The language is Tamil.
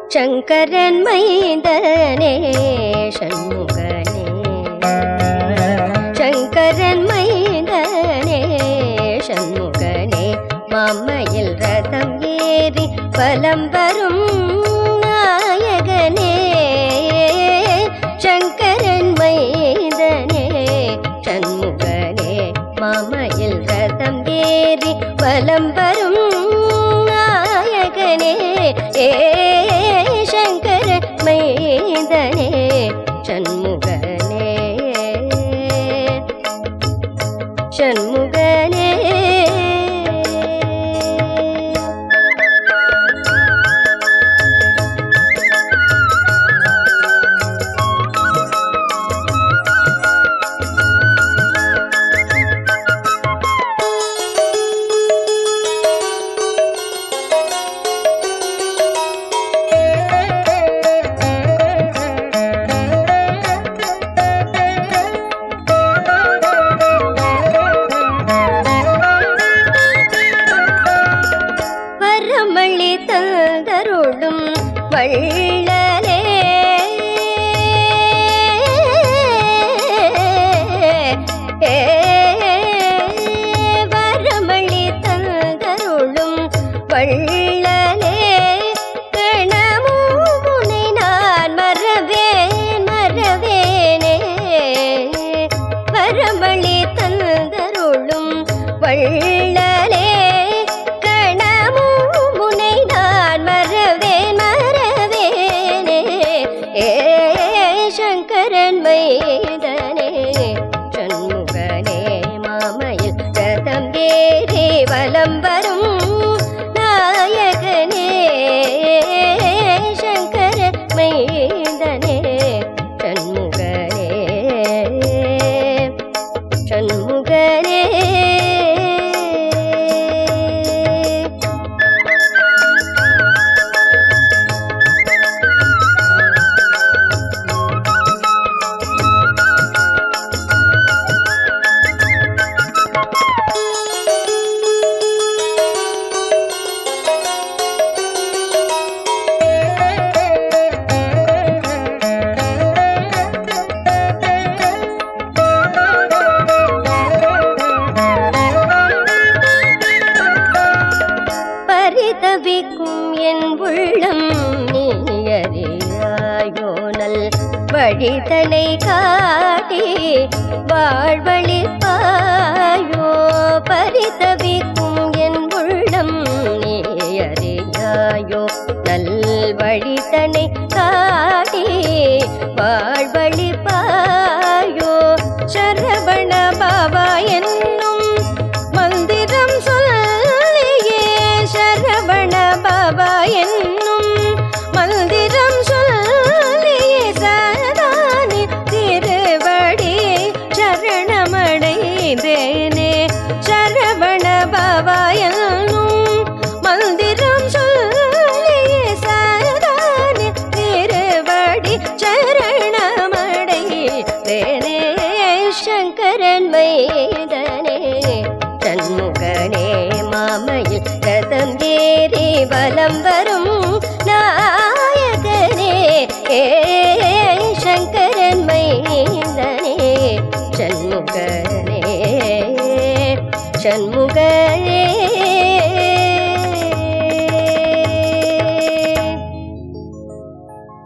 சங்கரன் மைந்தனே சண்முகனே சங்கரன் மைந்தனே சண்முகனே மாமையில் ரதம் ஏறி பலம் வரும் நாயகனே சங்கரன் மைந்தனே சண்முகனே மாமையில் ரதம் ஏறி பலம் வரும் நாயகனே ஏ சங்கர மைந்தனே சண்முகனே சண்முகனே வரமளி தந்தருளும் வள்ளலே ஏ, வரமளி தந்தருளும் வள்ளலே கணமும் உனை நான் மறவேன் மறவேனே வரமளி தந்தருளும் வள்ளலே கணமும் முனை நான் மறவேன் மறவேனே ஏ சங்கரன் மைதனே சண்முகனே மாமையில் ரதம் ஏறி வலம் வரும் நாயகனே சங்கர மைதனே சண்முகனே சண்முகனே பரிதவிக்கும் என் உள்ளம் நீ அறியாயோ நல் வழிதனை காட்டி வாழ்வழிப்பாயோ பரிதவிக்கும் என் உள்ளம் நீ அறியாயோ நல் வழிதனை காட்டி வாழ்வழிப்பாயோ சரவண பாபா என்னும் மந்திரம் சொல்லியே சரவண பாபா என்னும் மந்திரம் சொல்லியே சதானி திருவடி சரணமடைந்தேனே சரவண பாபா என்னும் மந்திரம் சொல்லியே சதானி திருவடி சரணமடைந்தேனே சங்கரன் மைதனே சண்முகனே மாமையில் ரதம் ஏறி வலம் வரும் நாயகனே ஏ சங்கரன் மைந்தனே சண்முகனே சண்முகனே